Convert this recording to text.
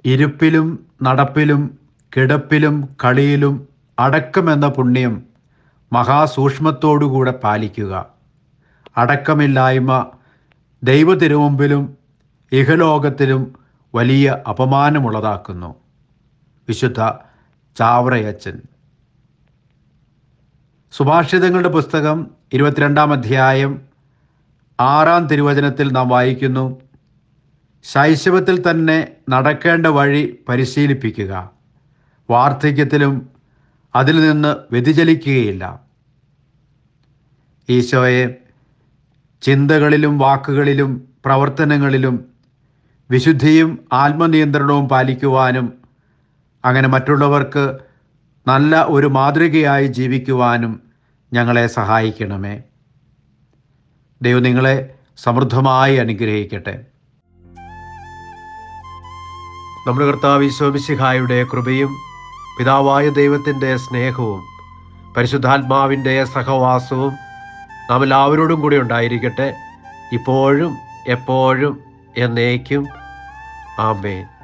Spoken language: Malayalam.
ഇരുപ്പിലും നടപ്പിലും കിടപ്പിലും കളിയിലും അടക്കമെന്ന പുണ്യം മഹാസൂക്ഷ്മത്തോടുകൂടെ പാലിക്കുക അടക്കമില്ലായ്മ ദൈവ തിരുമുമ്പിലും ഇഹലോകത്തിലും വലിയ അപമാനമുള്ളതാക്കുന്നു വിശുദ്ധ ചാവറയച്ചൻ സുഭാഷിതങ്ങളുടെ പുസ്തകം ഇരുപത്തിരണ്ടാം അധ്യായം ആറാം തിരുവചനത്തിൽ നാം വായിക്കുന്നു ശൈശവത്തിൽ തന്നെ നടക്കേണ്ട വഴി പരിശീലിപ്പിക്കുക വാർദ്ധക്യത്തിലും അതിൽ നിന്ന് വ്യതിചലിക്കുകയില്ല ഈശോയെ ചിന്തകളിലും വാക്കുകളിലും പ്രവർത്തനങ്ങളിലും വിശുദ്ധിയും ആത്മനിയന്ത്രണവും പാലിക്കുവാനും അങ്ങനെ മറ്റുള്ളവർക്ക് നല്ല ഒരു മാതൃകയായി ജീവിക്കുവാനും ഞങ്ങളെ സഹായിക്കണമേ ദൈവം നിങ്ങളെ സമൃദ്ധമായി അനുഗ്രഹിക്കട്ടെ നമ്മുടെ കർത്താവ് ഈശോമിശിഹായുടെ കൃപയും പിതാവായ ദൈവത്തിൻ്റെ സ്നേഹവും പരിശുദ്ധാത്മാവിൻ്റെ സഹവാസവും നാം എല്ലാവരോടും കൂടി ഉണ്ടായിരിക്കട്ടെ ഇപ്പോഴും എപ്പോഴും എന്നേക്കും ആമേൻ